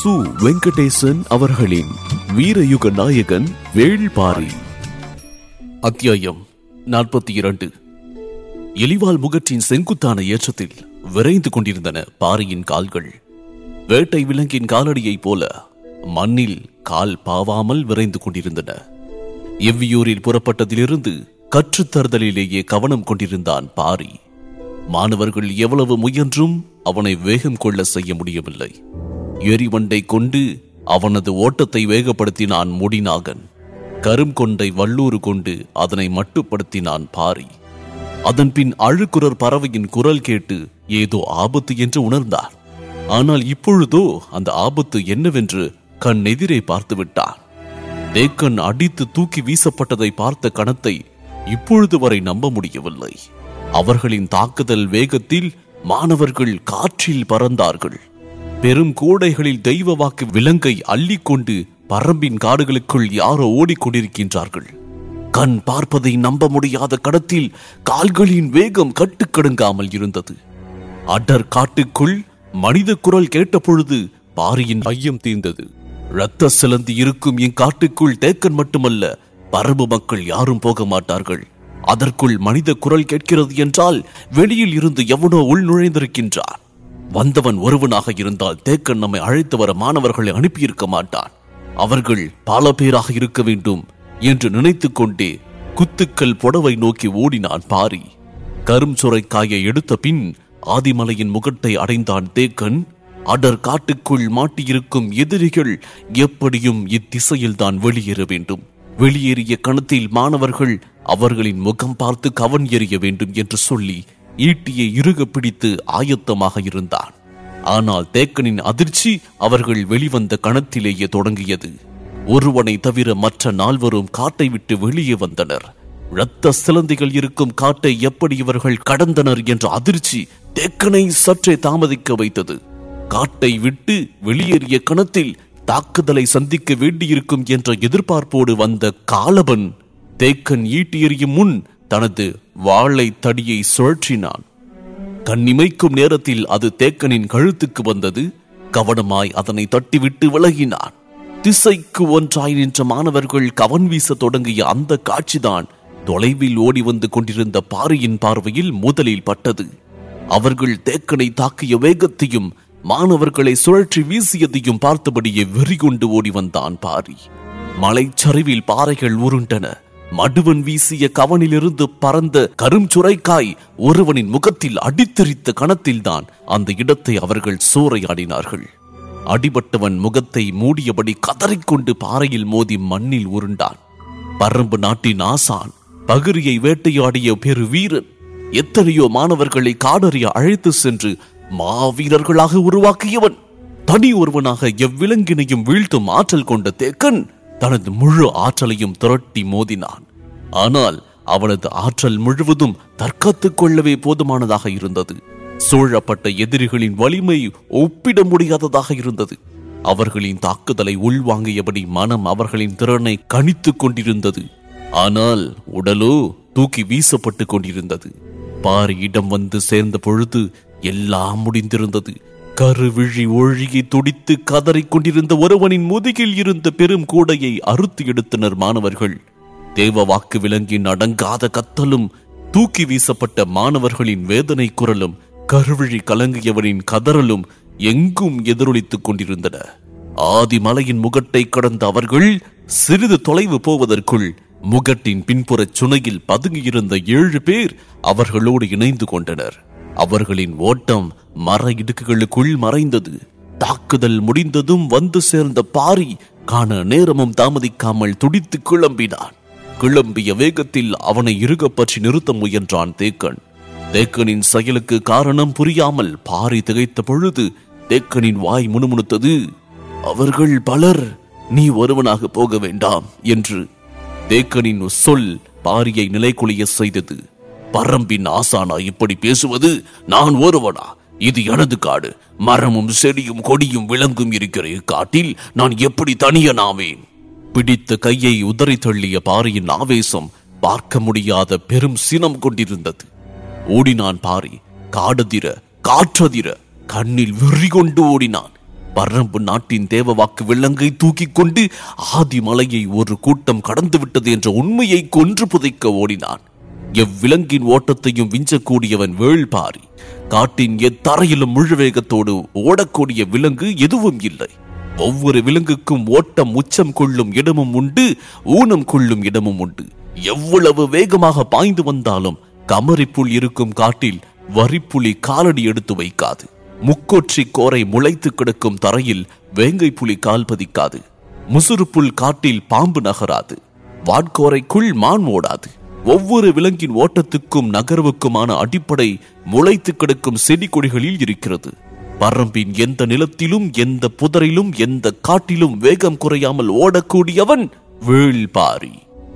சு வெங்கடேசன் அவர்களின் வீரயுக நாயகன் வேள்பாரி அத்தியாயம் நாற்பத்தி இரண்டு எலிவால் முகற்றின் செங்குத்தான ஏற்றத்தில் விரைந்து கொண்டிருந்தன பாரியின் கால்கள் வேட்டை விலங்கின் காலடியைப் போல மண்ணில் கால் பாவாமல் விரைந்து கொண்டிருந்தன எவ்வியூரில் புறப்பட்டதிலிருந்து கற்றுத்தருதலிலேயே கவனம் கொண்டிருந்தான் பாரி மாணவர்கள் எவ்வளவு முயன்றும் அவனை வேகம் கொள்ள செய்ய முடியவில்லை எரிவண்டை கொண்டு அவனது ஓட்டத்தை வேகப்படுத்தினான் முடிநாகன் கரும்கொண்டை வல்லூறு கொண்டு அதனை மட்டுப்படுத்தினான் பாரி அதன்பின் அழுக்குரர் பறவையின் குரல் கேட்டு ஏதோ ஆபத்து என்று உணர்ந்தான் ஆனால் இப்பொழுதோ அந்த ஆபத்து என்னவென்று கண் எதிரே பார்த்து விட்டான் தேக்கன் அடித்து தூக்கி வீசப்பட்டதை பார்த்த கணத்தை இப்பொழுது வரை நம்ப முடியவில்லை அவர்களின் தாக்குதல் வேகத்தில் மாணவர்கள் காற்றில் பறந்தார்கள் பெரும் கூடைகளில் தெய்வ வாக்கு விலங்கை அள்ளிக்கொண்டு பரம்பின் காடுகளுக்குள் யாரோ ஓடிக்கொண்டிருக்கின்றார்கள் கண் பார்ப்பதை நம்ப முடியாத கடத்தில் கால்களின் வேகம் கட்டுக்கடுங்காமல் இருந்தது அடர் காட்டுக்குள் மனித குரல் கேட்டபொழுது பாரியின் ஐயம் தீர்ந்தது இரத்த சிலந்தி இருக்கும் என் காட்டுக்குள் தேக்கன் மட்டுமல்ல பரம்பு மக்கள் யாரும் போக மாட்டார்கள் அதற்குள் மனித குரல் கேட்கிறது என்றால் வெளியில் இருந்து எவனோ உள் நுழைந்திருக்கின்றான் வந்தவன் ஒருவனாக இருந்தால் தேக்கன் நம்மை அழைத்து வர மாணவர்களை அனுப்பியிருக்க மாட்டான் அவர்கள் பல பேராக இருக்க வேண்டும் என்று நினைத்துக் கொண்டே குத்துக்கள் புடவை நோக்கி ஓடினான் பாரி கரும் சுரைக்காயை எடுத்த பின் ஆதிமலையின் முகட்டை அடைந்தான் தேக்கன் அடர் காட்டுக்குள் மாட்டியிருக்கும் எதிரிகள் எப்படியும் இத்திசையில்தான் வெளியேற வேண்டும் வெளியேறிய கணத்தில் மாணவர்கள் அவர்களின் முகம் பார்த்து கவன் எறிய வேண்டும் என்று சொல்லி ஈட்டியை இறுக பிடித்து ஆயத்தமாக இருந்தான் ஆனால் தேக்கனின் அதிர்ச்சி அவர்கள் வெளிவந்த கணத்திலேயே தொடங்கியது ஒருவனை தவிர மற்ற நால்வரும் காட்டை விட்டு வெளியே வந்தனர் இரத்த சிலந்திகள் இருக்கும் காட்டை எப்படி இவர்கள் கடந்தனர் என்ற அதிர்ச்சி தேக்கனை சற்றே தாமதிக்க வைத்தது காட்டை விட்டு வெளியேறிய கணத்தில் தாக்குதலை சந்திக்க வேண்டியிருக்கும் என்ற எதிர்பார்ப்போடு வந்த காலபன் தேக்கன் ஈட்டி எறியும் முன் தனது வாளை தடியை சுழற்றினான் கண்ணிமைக்கும் நேரத்தில் அது தேக்கனின் கழுத்துக்கு வந்தது கவனமாய் அதனை தட்டிவிட்டு விலகினான் திசைக்கு ஒன்றாய் நின்ற மாணவர்கள் கவன் வீச தொடங்கிய அந்த காட்சிதான் தொலைவில் ஓடி வந்து கொண்டிருந்த பாரியின் பார்வையில் முதலில் பட்டது அவர்கள் தேக்கனை தாக்கிய வேகத்தையும் மாணவர்களை சுழற்றி வீசியதையும் பார்த்தபடியே வெறிகொண்டு ஓடி வந்தான் பாரி மலைச்சரிவில் பாறைகள் உருண்டன மடுவன் வீசிய கவனிலிருந்து பறந்த கருஞ்சுரைக்காய் ஒருவனின் முகத்தில் அடித்தெறித்த கணத்தில்தான் அந்த இடத்தை அவர்கள் சூறையாடினார்கள் அடிபட்டவன் முகத்தை மூடியபடி கதறிக்கொண்டு பாறையில் மோதி மண்ணில் உருண்டான் பரம்பு நாட்டின் ஆசான் பகிரியை வேட்டையாடிய பெரு வீரன் எத்தனையோ மாணவர்களை காடறிய அழைத்து சென்று மாவீரர்களாக உருவாக்கியவன் தனி ஒருவனாக எவ்விலங்கினையும் வீழ்த்தும் ஆற்றல் கொண்ட தேக்கன் தனது முழு ஆற்றலையும் திரட்டி மோதினான் ஆனால் அவனது ஆற்றல் முழுவதும் தற்காத்துக் கொள்ளவே போதுமானதாக இருந்தது சூழப்பட்ட எதிரிகளின் வலிமை ஒப்பிட முடியாததாக இருந்தது அவர்களின் தாக்குதலை உள்வாங்கியபடி மனம் அவர்களின் திறனை கணித்துக் கொண்டிருந்தது ஆனால் உடலோ தூக்கி வீசப்பட்டு கொண்டிருந்தது பாரியிடம் வந்து சேர்ந்த பொழுது எல்லாம் முடிந்திருந்தது கருவிழி ஒழுகி துடித்து கதறிக் கொண்டிருந்த ஒருவனின் முதுகில் இருந்த பெரும் கூடையை அறுத்து எடுத்தனர் மாணவர்கள் தேவ வாக்கு விலங்கின் அடங்காத கத்தலும் தூக்கி வீசப்பட்ட மாணவர்களின் வேதனை குரலும் கருவிழி கலங்கியவனின் கதறலும் எங்கும் எதிரொலித்துக் கொண்டிருந்தன ஆதிமலையின் முகட்டை கடந்த அவர்கள் சிறிது தொலைவு போவதற்குள் முகட்டின் பின்புறச் சுனையில் பதுங்கியிருந்த ஏழு பேர் அவர்களோடு இணைந்து கொண்டனர் அவர்களின் ஓட்டம் மர இடுக்குகளுக்குள் மறைந்தது தாக்குதல் முடிந்ததும் வந்து சேர்ந்த பாரி காண நேரமும் தாமதிக்காமல் துடித்து கிளம்பினான் கிளம்பிய வேகத்தில் அவனை இறுகப் பற்றி நிறுத்த முயன்றான் தேக்கன் தேக்கனின் செயலுக்கு காரணம் புரியாமல் பாரி திகைத்த பொழுது தேக்கனின் வாய் முணுமுணுத்தது அவர்கள் பலர் நீ ஒருவனாக போக வேண்டாம் என்று தேக்கனின் சொல் பாரியை நிலைக்குலைய செய்தது பரம்பின் ஆசானா இப்படி பேசுவது நான் ஒருவனா இது எனது காடு மரமும் செடியும் கொடியும் விலங்கும் இருக்கிற இக்காட்டில் நான் எப்படி தனியனாவேன் பிடித்த கையை உதறி தள்ளிய பாரியின் ஆவேசம் பார்க்க முடியாத பெரும் சினம் கொண்டிருந்தது ஓடினான் பாரி காடதிர காற்றதிர கண்ணில் வெறி கொண்டு ஓடினான் பரம்பு நாட்டின் தேவவாக்கு விலங்கை தூக்கிக் கொண்டு ஆதிமலையை ஒரு கூட்டம் கடந்து விட்டது என்ற உண்மையை கொன்று புதைக்க ஓடினான் எவ்விலங்கின் ஓட்டத்தையும் விஞ்சக்கூடியவன் வேள்பாரி காட்டின் எத்தரையிலும் முழு வேகத்தோடு ஓடக்கூடிய விலங்கு எதுவும் இல்லை ஒவ்வொரு விலங்குக்கும் ஓட்டம் உச்சம் கொள்ளும் இடமும் உண்டு ஊனம் கொள்ளும் இடமும் உண்டு எவ்வளவு வேகமாக பாய்ந்து வந்தாலும் கமரிப்புள் இருக்கும் காட்டில் வரிப்புலி காலடி எடுத்து வைக்காது முக்கொற்றி கோரை முளைத்து கிடக்கும் தரையில் வேங்கை புலி கால் பதிக்காது முசுறுப்புல் காட்டில் பாம்பு நகராது வாட்கோரைக்குள் மான் ஓடாது ஒவ்வொரு விலங்கின் ஓட்டத்துக்கும் நகர்வுக்குமான அடிப்படை முளைத்து கிடக்கும் செடி கொடிகளில் இருக்கிறது பரம்பின் எந்த நிலத்திலும் எந்த புதரிலும் எந்த காட்டிலும் வேகம் குறையாமல் ஓடக்கூடியவன் வேள்பாரி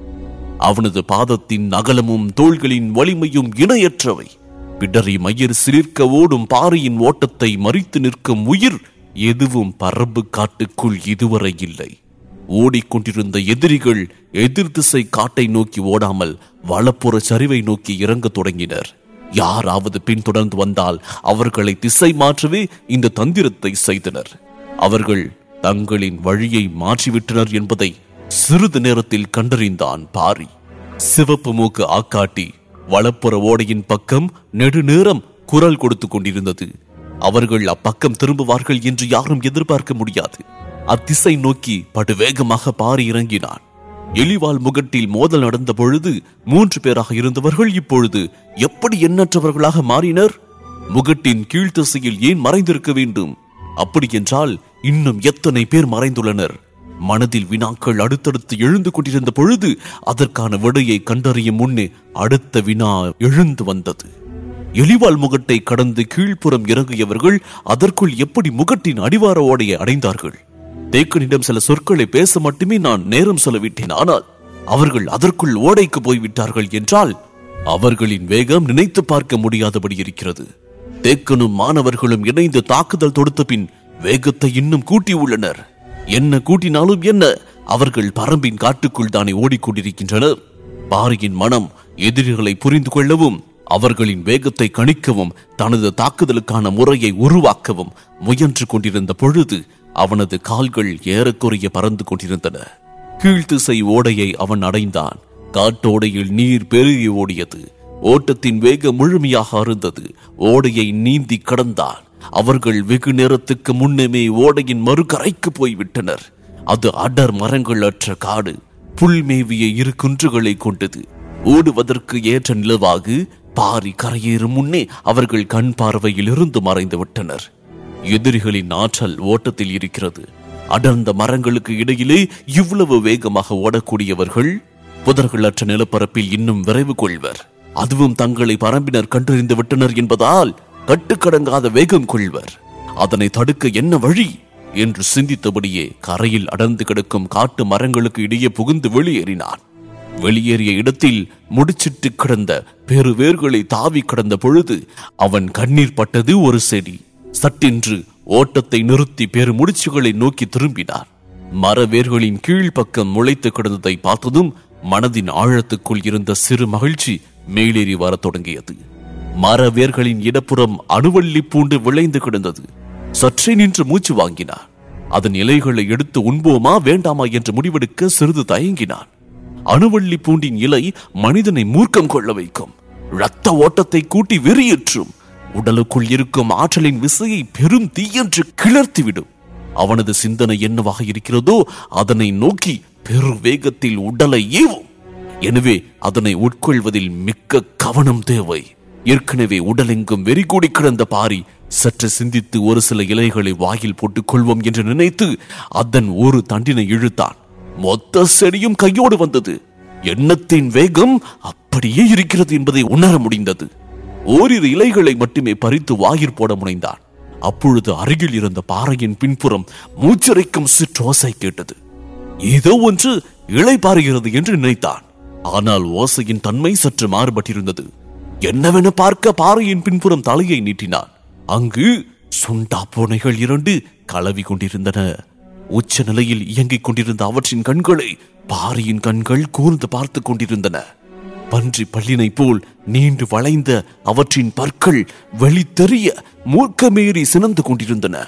அவனது பாதத்தின் அகலமும் தோள்களின் வலிமையும் இணையற்றவை பிடரி மயிர் சிலிர்க்க ஓடும் பாறையின் ஓட்டத்தை மறித்து நிற்கும் உயிர் எதுவும் பரம்பு காட்டுக்குள் இதுவரை இல்லை ஓடிக்கொண்டிருந்த எதிரிகள் எதிர் திசை காட்டை நோக்கி ஓடாமல் வலப்புற சரிவை நோக்கி இறங்கத் தொடங்கினர் யாராவது பின்தொடர்ந்து வந்தால் அவர்களை திசை மாற்றவே இந்த தந்திரத்தை செய்தனர் அவர்கள் தங்களின் வழியை மாற்றிவிட்டனர் என்பதை சிறிது நேரத்தில் கண்டறிந்தான் பாரி சிவப்பு மூக்கு ஆக்காட்டி வலப்புற ஓடையின் பக்கம் நெடுநேரம் குரல் கொடுத்து கொண்டிருந்தது அவர்கள் அப்பக்கம் திரும்புவார்கள் என்று யாரும் எதிர்பார்க்க முடியாது அத்திசை நோக்கி படுவேகமாக பாரி இறங்கினான் எலிவால் முகட்டில் மோதல் நடந்த பொழுது மூன்று பேராக இருந்தவர்கள் இப்பொழுது எப்படி எண்ணற்றவர்களாக மாறினர் முகட்டின் கீழ்த்திசையில் ஏன் மறைந்திருக்க வேண்டும் அப்படி என்றால் இன்னும் எத்தனை பேர் மறைந்துள்ளனர் மனதில் வினாக்கள் அடுத்தடுத்து எழுந்து கொண்டிருந்த பொழுது அதற்கான விடையை கண்டறியும் முன்னே அடுத்த வினா எழுந்து வந்தது எலிவால் முகட்டை கடந்து கீழ்ப்புறம் இறங்கியவர்கள் அதற்குள் எப்படி முகட்டின் அடிவார ஓடையை அடைந்தார்கள் தேக்கனிடம் சில சொற்களை பேச மட்டுமே நான் நேரம் செலவிட்டேன் ஆனால் அவர்கள் அதற்குள் ஓடைக்கு போய்விட்டார்கள் என்றால் அவர்களின் வேகம் நினைத்து பார்க்க முடியாதபடி இருக்கிறது தேக்கனும் மாணவர்களும் இணைந்து தாக்குதல் தொடுத்த பின் வேகத்தை இன்னும் கூட்டியுள்ளனர் என்ன கூட்டினாலும் என்ன அவர்கள் பரம்பின் காட்டுக்குள் தானே ஓடிக்கொண்டிருக்கின்றனர் பாரியின் மனம் எதிரிகளை புரிந்து கொள்ளவும் அவர்களின் வேகத்தை கணிக்கவும் தனது தாக்குதலுக்கான முறையை உருவாக்கவும் முயன்று கொண்டிருந்த பொழுது அவனது கால்கள் ஏறக்குறைய பறந்து கொண்டிருந்தன கீழ்த்திசை ஓடையை அவன் அடைந்தான் காட்டோடையில் நீர் பெருகி ஓடியது ஓட்டத்தின் வேகம் முழுமையாக அருந்தது ஓடையை நீந்தி கடந்தான் அவர்கள் வெகு நேரத்துக்கு முன்னமே ஓடையின் மறுகரைக்கு போய்விட்டனர் அது அடர் மரங்கள் அற்ற காடு புல்மேவிய இரு குன்றுகளை கொண்டது ஓடுவதற்கு ஏற்ற நிலவாகு பாரி கரையேறும் முன்னே அவர்கள் கண் பார்வையில் இருந்து மறைந்து விட்டனர் எதிரிகளின் ஆற்றல் ஓட்டத்தில் இருக்கிறது அடர்ந்த மரங்களுக்கு இடையிலே இவ்வளவு வேகமாக ஓடக்கூடியவர்கள் புதர்களற்ற நிலப்பரப்பில் இன்னும் விரைவு கொள்வர் அதுவும் தங்களை பரம்பினர் கண்டறிந்து விட்டனர் என்பதால் கட்டுக்கடங்காத வேகம் கொள்வர் அதனை தடுக்க என்ன வழி என்று சிந்தித்தபடியே கரையில் அடர்ந்து கிடக்கும் காட்டு மரங்களுக்கு இடையே புகுந்து வெளியேறினான் வெளியேறிய இடத்தில் முடிச்சிட்டு கிடந்த பெரு வேர்களை தாவி கடந்த பொழுது அவன் கண்ணீர் பட்டது ஒரு செடி சட்டென்று ஓட்டத்தை நிறுத்தி பெரு முடிச்சுகளை நோக்கி திரும்பினார் மர வேர்களின் கீழ்ப்பக்கம் முளைத்து கிடந்ததை பார்த்ததும் மனதின் ஆழத்துக்குள் இருந்த சிறு மகிழ்ச்சி மேலேறி வரத் தொடங்கியது மர வேர்களின் இடப்புறம் அணுவள்ளி பூண்டு விளைந்து கிடந்தது சற்றே நின்று மூச்சு வாங்கினான் அதன் இலைகளை எடுத்து உண்போமா வேண்டாமா என்று முடிவெடுக்க சிறிது தயங்கினான் அணுவள்ளி பூண்டின் இலை மனிதனை மூர்க்கம் கொள்ள வைக்கும் இரத்த ஓட்டத்தை கூட்டி வெறியேற்றும் உடலுக்குள் இருக்கும் ஆற்றலின் விசையை பெரும் தீயென்று கிளர்த்திவிடும் அவனது சிந்தனை என்னவாக இருக்கிறதோ அதனை நோக்கி பெரு வேகத்தில் உடலை ஏவும் எனவே அதனை உட்கொள்வதில் மிக்க கவனம் தேவை ஏற்கனவே உடலெங்கும் வெறிகூடி கிடந்த பாரி சற்று சிந்தித்து ஒரு சில இலைகளை வாயில் போட்டுக் கொள்வோம் என்று நினைத்து அதன் ஒரு தண்டினை இழுத்தான் மொத்த செடியும் கையோடு வந்தது எண்ணத்தின் வேகம் அப்படியே இருக்கிறது என்பதை உணர முடிந்தது ஓரிரு இலைகளை மட்டுமே பறித்து வாயிற் போட முனைந்தான் அப்பொழுது அருகில் இருந்த பாறையின் பின்புறம் மூச்சரைக்கும் சிற்றோசை கேட்டது ஏதோ ஒன்று இலை பாருகிறது என்று நினைத்தான் ஆனால் ஓசையின் தன்மை சற்று மாறுபட்டிருந்தது என்னவென பார்க்க பாறையின் பின்புறம் தலையை நீட்டினான் அங்கு சுண்டா பூனைகள் இரண்டு கலவி கொண்டிருந்தன உச்ச நிலையில் இயங்கிக் கொண்டிருந்த அவற்றின் கண்களை பாறையின் கண்கள் கூர்ந்து பார்த்துக் கொண்டிருந்தன பன்றி பல்லினை போல் நீண்டு வளைந்த அவற்றின் பற்கள் வெளித்தெரிய மூர்க்கமேறி சினந்து கொண்டிருந்தன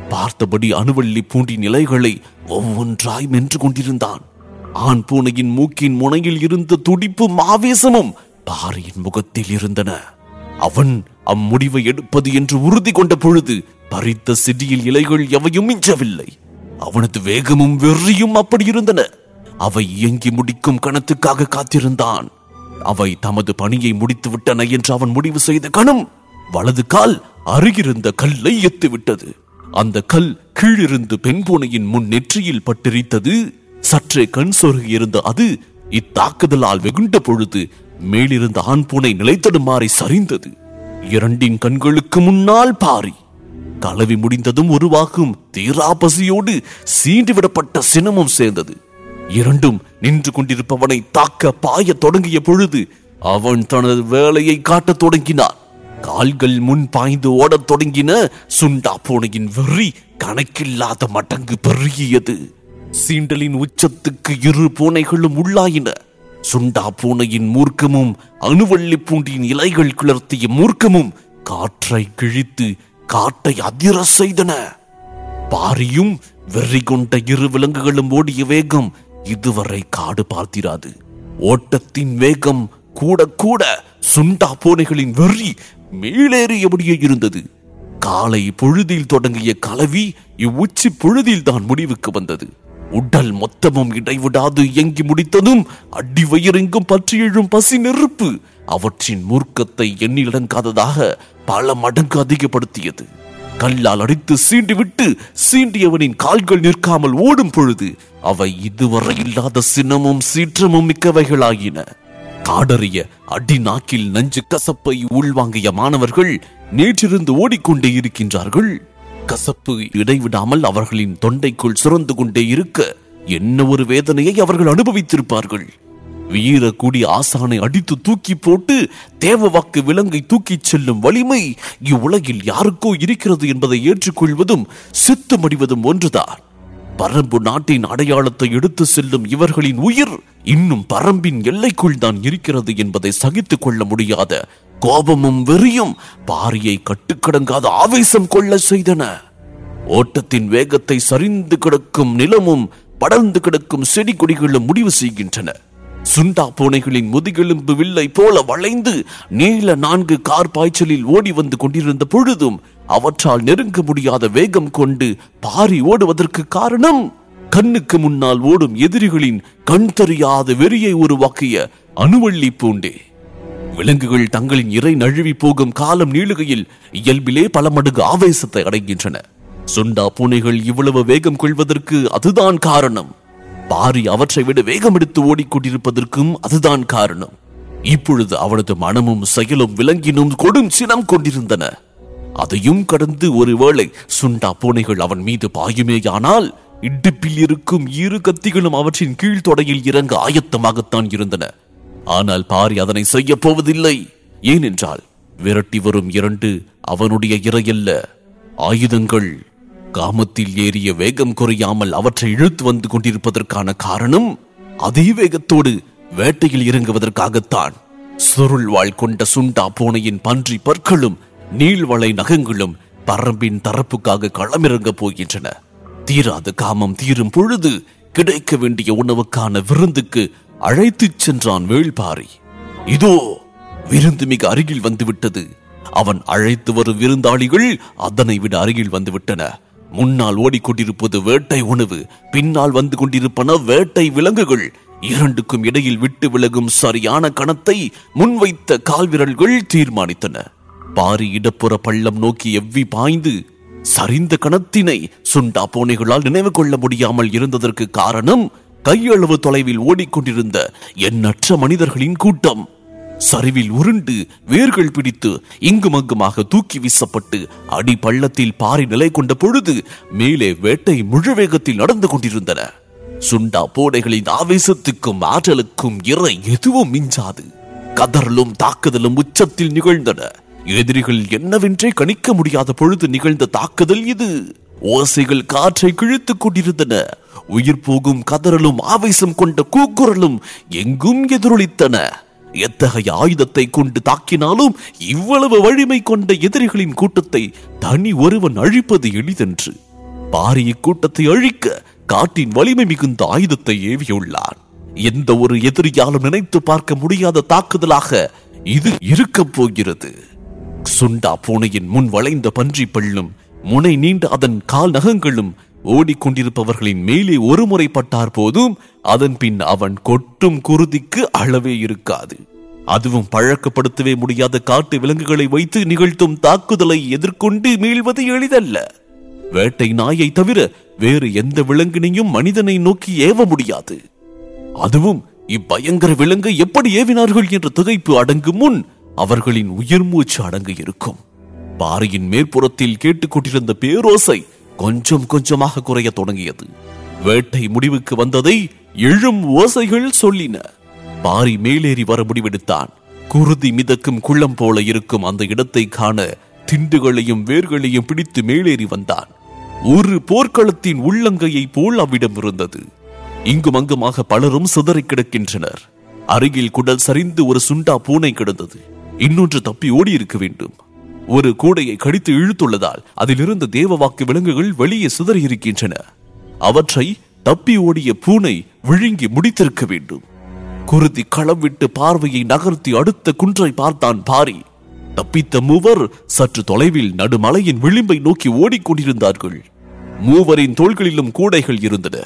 பார்த்தபடி அணுவள்ளி பூண்டின் இலைகளை ஒவ்வொன்றாய் மென்று கொண்டிருந்தான் ஆண் பூனையின் மூக்கின் முனையில் இருந்த துடிப்பும் ஆவேசமும் பாரியின் முகத்தில் இருந்தன அவன் அம்முடிவை எடுப்பது என்று உறுதி கொண்ட பொழுது பறித்த செடியில் இலைகள் எவையும் மிஞ்சவில்லை அவனது வேகமும் வெறியும் அப்படி இருந்தன அவை இயங்கி முடிக்கும் கணத்துக்காக காத்திருந்தான் அவை தமது பணியை முடித்து விட்டன என்று அவன் முடிவு செய்த கணம் வலது கால் அருகிருந்த கல்லை எத்து விட்டது அந்த கல் கீழிருந்து பெண் பூனையின் முன் நெற்றியில் பட்டிரித்தது சற்றே கண் சொருகி இருந்த அது இத்தாக்குதலால் வெகுண்ட பொழுது மேலிருந்த ஆண் பூனை நிலைத்தடுமாறி சரிந்தது இரண்டின் கண்களுக்கு முன்னால் பாரி கலவி முடிந்ததும் உருவாகும் தீரா பசியோடு சீண்டிவிடப்பட்ட சினமும் சேர்ந்தது இரண்டும் நின்று கொண்டிருப்பவனை தாக்க பாயத் தொடங்கிய பொழுது அவன் தனது வேலையை காட்டத் தொடங்கினான் கால்கள் முன் பாய்ந்து ஓடத் தொடங்கின சுண்டா பூனையின் வெறி கணக்கில்லாத மடங்கு பெருகியது சீண்டலின் உச்சத்துக்கு இரு பூனைகளும் உள்ளாயின சுண்டா பூனையின் மூர்க்கமும் அணுவள்ளி பூண்டின் இலைகள் கிளர்த்திய மூர்க்கமும் காற்றை கிழித்து காட்டை அதிர செய்தன பாரியும் வெறி கொண்ட இரு விலங்குகளும் ஓடிய வேகம் இதுவரை காடு பார்த்திராது ஓட்டத்தின் வேகம் கூட கூட சுண்டா பூனைகளின் வெறி மேலேறியபடியே இருந்தது காலை பொழுதில் தொடங்கிய கலவி இவ்வுச்சி பொழுதில் தான் முடிவுக்கு வந்தது உடல் மொத்தமும் இடைவிடாது இயங்கி முடித்ததும் அடி வயிறெங்கும் பற்றி எழும் பசி நெருப்பு அவற்றின் மூர்க்கத்தை எண்ணிலடங்காததாக பல மடங்கு அதிகப்படுத்தியது கல்லால் அடித்து சீண்டிவிட்டு சீண்டியவனின் கால்கள் நிற்காமல் ஓடும் பொழுது அவை இதுவரை இல்லாத சினமும் சீற்றமும் மிக்கவைகளாயின காடறிய அடி நாக்கில் நஞ்சு கசப்பை உள்வாங்கிய மாணவர்கள் நேற்றிருந்து ஓடிக்கொண்டே இருக்கின்றார்கள் கசப்பு இடைவிடாமல் அவர்களின் தொண்டைக்குள் சுரந்து கொண்டே இருக்க என்ன ஒரு வேதனையை அவர்கள் அனுபவித்திருப்பார்கள் வீர கூடி ஆசானை அடித்து தூக்கி போட்டு தேவவாக்கு விலங்கை தூக்கிச் செல்லும் வலிமை இவ்வுலகில் யாருக்கோ இருக்கிறது என்பதை ஏற்றுக்கொள்வதும் சித்து மடிவதும் ஒன்றுதான் பரம்பு நாட்டின் அடையாளத்தை எடுத்து செல்லும் இவர்களின் உயிர் இன்னும் பரம்பின் எல்லைக்குள் தான் இருக்கிறது என்பதை சகித்துக் கொள்ள முடியாத கோபமும் வெறியும் பாரியை கட்டுக்கடங்காத ஆவேசம் கொள்ள செய்தன ஓட்டத்தின் வேகத்தை சரிந்து கிடக்கும் நிலமும் படர்ந்து கிடக்கும் செடி கொடிகளும் முடிவு செய்கின்றன சுண்டா பூனைகளின் முதுகெலும்பு வில்லை போல வளைந்து நீள நான்கு கார் பாய்ச்சலில் ஓடி வந்து கொண்டிருந்த பொழுதும் அவற்றால் நெருங்க முடியாத வேகம் கொண்டு பாரி ஓடுவதற்கு காரணம் கண்ணுக்கு முன்னால் ஓடும் எதிரிகளின் கண் தெரியாத வெறியை உருவாக்கிய அணுவள்ளி பூண்டே விலங்குகள் தங்களின் இறை நழுவி போகும் காலம் நீளுகையில் இயல்பிலே பல மடங்கு ஆவேசத்தை அடைகின்றன சுண்டா பூனைகள் இவ்வளவு வேகம் கொள்வதற்கு அதுதான் காரணம் பாரி அவற்றை விட வேகம் எடுத்து ஓடிக்கொண்டிருப்பதற்கும் அதுதான் காரணம் இப்பொழுது அவனது மனமும் செயலும் விலங்கினும் கொடும் சினம் கொண்டிருந்தன அதையும் கடந்து ஒருவேளை சுண்டா பூனைகள் அவன் மீது பாயுமேயானால் இடுப்பில் இருக்கும் இரு கத்திகளும் அவற்றின் கீழ்த்தொடையில் இறங்க ஆயத்தமாகத்தான் இருந்தன ஆனால் பாரி அதனை செய்ய போவதில்லை ஏனென்றால் விரட்டி வரும் இரண்டு அவனுடைய இரையல்ல ஆயுதங்கள் காமத்தில் ஏறிய வேகம் குறையாமல் அவற்றை இழுத்து வந்து கொண்டிருப்பதற்கான காரணம் அதே வேகத்தோடு வேட்டையில் இறங்குவதற்காகத்தான் சுருள் வாழ் கொண்ட சுண்டா பூனையின் பன்றி பற்களும் நீள்வளை நகங்களும் பரம்பின் தரப்புக்காக களமிறங்க போகின்றன தீராத காமம் தீரும் பொழுது கிடைக்க வேண்டிய உணவுக்கான விருந்துக்கு அழைத்துச் சென்றான் வேள்பாரி இதோ விருந்து மிக அருகில் வந்துவிட்டது அவன் அழைத்து வரும் விருந்தாளிகள் அதனை விட அருகில் வந்துவிட்டன முன்னால் ஓடிக்கொண்டிருப்பது வேட்டை உணவு பின்னால் வந்து கொண்டிருப்பன வேட்டை விலங்குகள் இரண்டுக்கும் இடையில் விட்டு விலகும் சரியான கணத்தை முன்வைத்த கால்விரல்கள் தீர்மானித்தன பாரி இடப்புற பள்ளம் நோக்கி எவ்வி பாய்ந்து சரிந்த கணத்தினை சுண்டா பூனைகளால் நினைவு கொள்ள முடியாமல் இருந்ததற்கு காரணம் கையளவு தொலைவில் ஓடிக்கொண்டிருந்த எண்ணற்ற மனிதர்களின் கூட்டம் சரிவில் உருண்டு வேர்கள் பிடித்து இங்குமங்குமாக தூக்கி வீசப்பட்டு அடி பள்ளத்தில் பாறை நிலை கொண்ட பொழுது மேலே வேட்டை முழு வேகத்தில் நடந்து கொண்டிருந்தன சுண்டா பூனைகளின் ஆவேசத்துக்கும் ஆற்றலுக்கும் இறை எதுவும் மிஞ்சாது கதறலும் தாக்குதலும் உச்சத்தில் நிகழ்ந்தன எதிரிகள் என்னவென்றே கணிக்க முடியாத பொழுது நிகழ்ந்த தாக்குதல் இது ஓசைகள் காற்றை கிழித்துக் கொண்டிருந்தன உயிர் போகும் கதறலும் ஆவேசம் கொண்ட கூக்குரலும் எங்கும் எதிரொலித்தன எத்தகைய ஆயுதத்தை கொண்டு தாக்கினாலும் இவ்வளவு வலிமை கொண்ட எதிரிகளின் கூட்டத்தை தனி ஒருவன் அழிப்பது எளிதென்று பாரிய கூட்டத்தை அழிக்க காட்டின் வலிமை மிகுந்த ஆயுதத்தை ஏவியுள்ளான் எந்த ஒரு எதிரியாலும் நினைத்து பார்க்க முடியாத தாக்குதலாக இது இருக்கப் போகிறது சுண்டா பூனையின் முன் வளைந்த பன்றி பள்ளும் முனை நீண்ட அதன் கால் நகங்களும் ஓடிக்கொண்டிருப்பவர்களின் மேலே ஒரு முறை பட்டார் போதும் அதன் பின் அவன் கொட்டும் குருதிக்கு அளவே இருக்காது அதுவும் பழக்கப்படுத்தவே முடியாத காட்டு விலங்குகளை வைத்து நிகழ்த்தும் தாக்குதலை எதிர்கொண்டு மீள்வது எளிதல்ல வேட்டை நாயை தவிர வேறு எந்த விலங்கினையும் மனிதனை நோக்கி ஏவ முடியாது அதுவும் இப்பயங்கர விலங்கை எப்படி ஏவினார்கள் என்ற திகைப்பு அடங்கும் முன் அவர்களின் உயிர் மூச்சு அடங்க இருக்கும் பாறையின் மேற்புறத்தில் கேட்டுக்கொண்டிருந்த பேரோசை கொஞ்சம் கொஞ்சமாக குறைய தொடங்கியது வேட்டை முடிவுக்கு வந்ததை எழும் ஓசைகள் சொல்லின பாரி மேலேறி வர முடிவெடுத்தான் குருதி மிதக்கும் குள்ளம் போல இருக்கும் அந்த இடத்தை காண திண்டுகளையும் வேர்களையும் பிடித்து மேலேறி வந்தான் ஒரு போர்க்களத்தின் உள்ளங்கையை போல் அவ்விடம் இருந்தது இங்கும் அங்குமாக பலரும் சிதறிக் கிடக்கின்றனர் அருகில் குடல் சரிந்து ஒரு சுண்டா பூனை கிடந்தது இன்னொன்று தப்பி ஓடி இருக்க வேண்டும் ஒரு கூடையை கடித்து இழுத்துள்ளதால் அதிலிருந்த தேவவாக்கு விலங்குகள் வெளியே சிதறி இருக்கின்றன அவற்றை தப்பி ஓடிய பூனை விழுங்கி முடித்திருக்க வேண்டும் குருதி களம் விட்டு பார்வையை நகர்த்தி அடுத்த குன்றை பார்த்தான் பாரி தப்பித்த மூவர் சற்று தொலைவில் நடுமலையின் விளிம்பை நோக்கி ஓடிக்கொண்டிருந்தார்கள் மூவரின் தோள்களிலும் கூடைகள் இருந்தன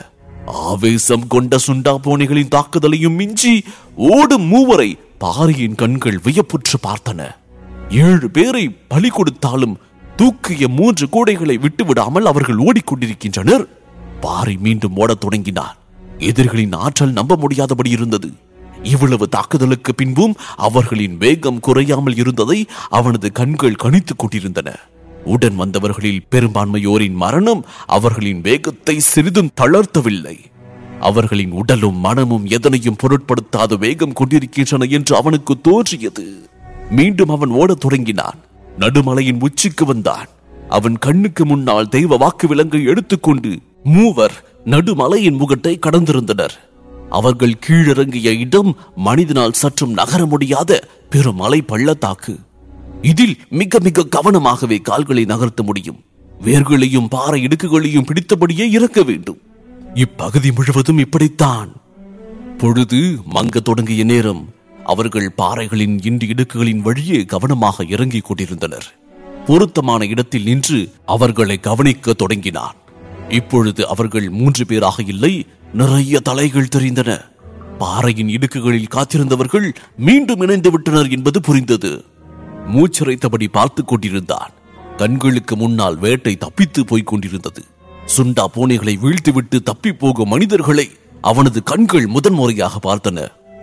ஆவேசம் கொண்ட சுண்டா பூனைகளின் தாக்குதலையும் மிஞ்சி ஓடும் மூவரை பாரியின் கண்கள் வியப்புற்று பார்த்தன ஏழு பேரை பலி கொடுத்தாலும் தூக்கிய மூன்று கூடைகளை விட்டுவிடாமல் அவர்கள் ஓடிக்கொண்டிருக்கின்றனர் பாரி மீண்டும் ஓடத் தொடங்கினார் எதிரிகளின் ஆற்றல் நம்ப முடியாதபடி இருந்தது இவ்வளவு தாக்குதலுக்கு பின்பும் அவர்களின் வேகம் குறையாமல் இருந்ததை அவனது கண்கள் கணித்துக் கொண்டிருந்தன உடன் வந்தவர்களில் பெரும்பான்மையோரின் மரணம் அவர்களின் வேகத்தை சிறிதும் தளர்த்தவில்லை அவர்களின் உடலும் மனமும் எதனையும் பொருட்படுத்தாத வேகம் கொண்டிருக்கின்றன என்று அவனுக்கு தோன்றியது மீண்டும் அவன் ஓடத் தொடங்கினான் நடுமலையின் உச்சிக்கு வந்தான் அவன் கண்ணுக்கு முன்னால் தெய்வ வாக்கு விலங்கை எடுத்துக்கொண்டு மூவர் நடுமலையின் முகட்டை கடந்திருந்தனர் அவர்கள் கீழிறங்கிய இடம் மனிதனால் சற்றும் நகர முடியாத பெரும் மலை பள்ளத்தாக்கு இதில் மிக மிக கவனமாகவே கால்களை நகர்த்த முடியும் வேர்களையும் பாறை இடுக்குகளையும் பிடித்தபடியே இறக்க வேண்டும் இப்பகுதி முழுவதும் இப்படித்தான் பொழுது மங்க தொடங்கிய நேரம் அவர்கள் பாறைகளின் இன்று இடுக்குகளின் வழியே கவனமாக இறங்கிக் கொண்டிருந்தனர் பொருத்தமான இடத்தில் நின்று அவர்களை கவனிக்க தொடங்கினான் இப்பொழுது அவர்கள் மூன்று பேராக இல்லை நிறைய தலைகள் தெரிந்தன பாறையின் இடுக்குகளில் காத்திருந்தவர்கள் மீண்டும் இணைந்து விட்டனர் என்பது புரிந்தது மூச்சிறைத்தபடி பார்த்துக் கொண்டிருந்தான் கண்களுக்கு முன்னால் வேட்டை தப்பித்து போய்க் கொண்டிருந்தது சுண்டா பூனைகளை வீழ்த்திவிட்டு தப்பி போகும் மனிதர்களை அவனது கண்கள் முதன்முறையாக பார்த்தன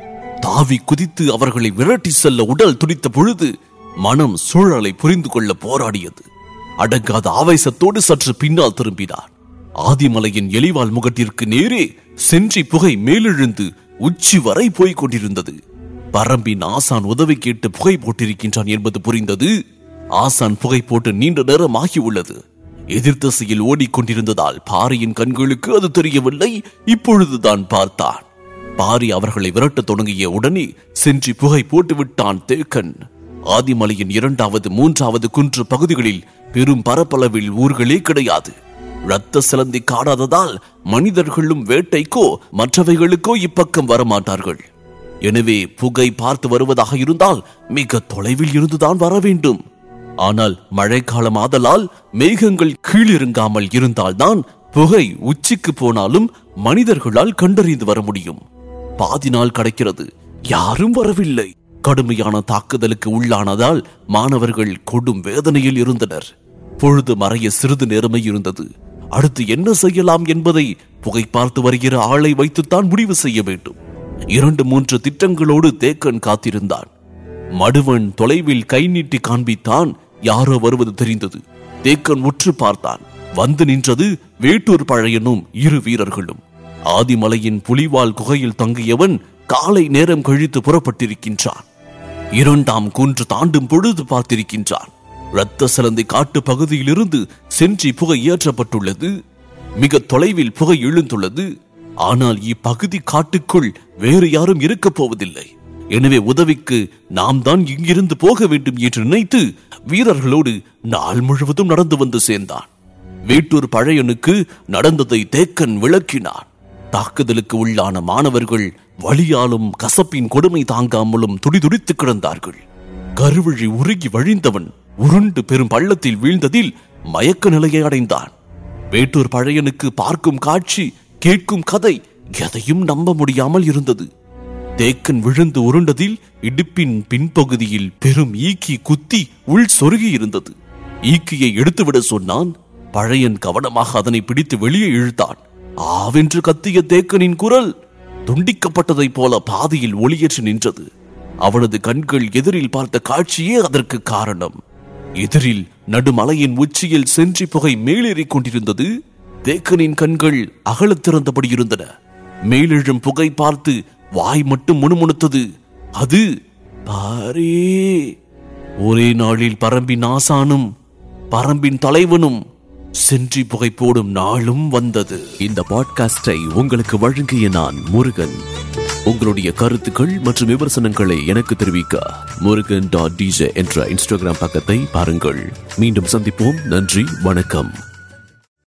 தாவி குதித்து அவர்களை விரட்டி செல்ல உடல் துடித்த பொழுது மனம் சூழலை புரிந்து கொள்ள போராடியது அடங்காத ஆவேசத்தோடு சற்று பின்னால் திரும்பினார் ஆதிமலையின் எலிவால் முகட்டிற்கு நேரே சென்றி புகை மேலெழுந்து உச்சி வரை போய்க் கொண்டிருந்தது பரம்பின் ஆசான் உதவி கேட்டு புகை போட்டிருக்கின்றான் என்பது புரிந்தது ஆசான் புகை போட்டு நீண்ட நேரம் ஆகியுள்ளது எதிர் திசையில் ஓடிக்கொண்டிருந்ததால் பாரியின் கண்களுக்கு அது தெரியவில்லை இப்பொழுதுதான் பார்த்தான் பாரி அவர்களை விரட்டத் தொடங்கிய உடனே சென்றி புகை போட்டு விட்டான் தேக்கன் ஆதிமலையின் இரண்டாவது மூன்றாவது குன்று பகுதிகளில் பெரும் பரப்பளவில் ஊர்களே கிடையாது இரத்த சிலந்தி காடாததால் மனிதர்களும் வேட்டைக்கோ மற்றவைகளுக்கோ இப்பக்கம் வரமாட்டார்கள் எனவே புகை பார்த்து வருவதாக இருந்தால் மிக தொலைவில் இருந்துதான் வர வேண்டும் ஆனால் மழைக்காலம் ஆதலால் மேகங்கள் கீழிறங்காமல் இருந்தால்தான் புகை உச்சிக்கு போனாலும் மனிதர்களால் கண்டறிந்து வர முடியும் பாதி நாள் கடக்கிறது யாரும் வரவில்லை கடுமையான தாக்குதலுக்கு உள்ளானதால் மாணவர்கள் கொடும் வேதனையில் இருந்தனர் பொழுது மறைய சிறிது நேரமே இருந்தது அடுத்து என்ன செய்யலாம் என்பதை புகை பார்த்து வருகிற ஆளை வைத்துத்தான் முடிவு செய்ய வேண்டும் இரண்டு மூன்று திட்டங்களோடு தேக்கன் காத்திருந்தான் மடுவன் தொலைவில் கை நீட்டி காண்பித்தான் யாரோ வருவது தெரிந்தது தேக்கன் உற்று பார்த்தான் வந்து நின்றது வேட்டூர் பழையனும் இரு வீரர்களும் ஆதிமலையின் புலிவால் குகையில் தங்கியவன் காலை நேரம் கழித்து புறப்பட்டிருக்கின்றான் இரண்டாம் குன்று தாண்டும் பொழுது பார்த்திருக்கின்றான் இரத்த சிலந்தி காட்டு பகுதியிலிருந்து சென்றி புகை ஏற்றப்பட்டுள்ளது மிக தொலைவில் புகை எழுந்துள்ளது ஆனால் இப்பகுதி காட்டுக்குள் வேறு யாரும் இருக்கப் போவதில்லை எனவே உதவிக்கு நாம் தான் இங்கிருந்து போக வேண்டும் என்று நினைத்து வீரர்களோடு நாள் முழுவதும் நடந்து வந்து சேர்ந்தான் வேட்டூர் பழையனுக்கு நடந்ததை தேக்கன் விளக்கினான் தாக்குதலுக்கு உள்ளான மாணவர்கள் வலியாலும் கசப்பின் கொடுமை தாங்காமலும் துடிதுடித்து கிடந்தார்கள் கருவழி உருகி வழிந்தவன் உருண்டு பெரும் பள்ளத்தில் வீழ்ந்ததில் மயக்க நிலையை அடைந்தான் வேட்டூர் பழையனுக்கு பார்க்கும் காட்சி கேட்கும் கதை எதையும் நம்ப முடியாமல் இருந்தது தேக்கன் விழுந்து உருண்டதில் இடுப்பின் பின்பகுதியில் பெரும் ஈக்கி குத்தி உள் சொருகி இருந்தது ஈக்கியை எடுத்துவிட சொன்னான் பழையன் கவனமாக அதனை பிடித்து வெளியே இழுத்தான் ஆவென்று கத்திய தேக்கனின் குரல் துண்டிக்கப்பட்டதைப் போல பாதியில் ஒளியேற்று நின்றது அவனது கண்கள் எதிரில் பார்த்த காட்சியே அதற்கு காரணம் எதிரில் நடுமலையின் உச்சியில் சென்றி புகை மேலேறிக் கொண்டிருந்தது தேக்கனின் கண்கள் அகலத் திறந்தபடி இருந்தன மேலெழும் புகை பார்த்து வாய் மட்டும் முணுமுணுத்தது அது பாரே ஒரே நாளில் பரம்பின் ஆசானும் பரம்பின் தலைவனும் சென்றி புகை போடும் நாளும் வந்தது இந்த பாட்காஸ்டை உங்களுக்கு வழங்கிய நான் முருகன் உங்களுடைய கருத்துக்கள் மற்றும் விமர்சனங்களை எனக்கு தெரிவிக்க முருகன் டாட் டிஜே என்ற இன்ஸ்டாகிராம் பக்கத்தை பாருங்கள் மீண்டும் சந்திப்போம் நன்றி வணக்கம்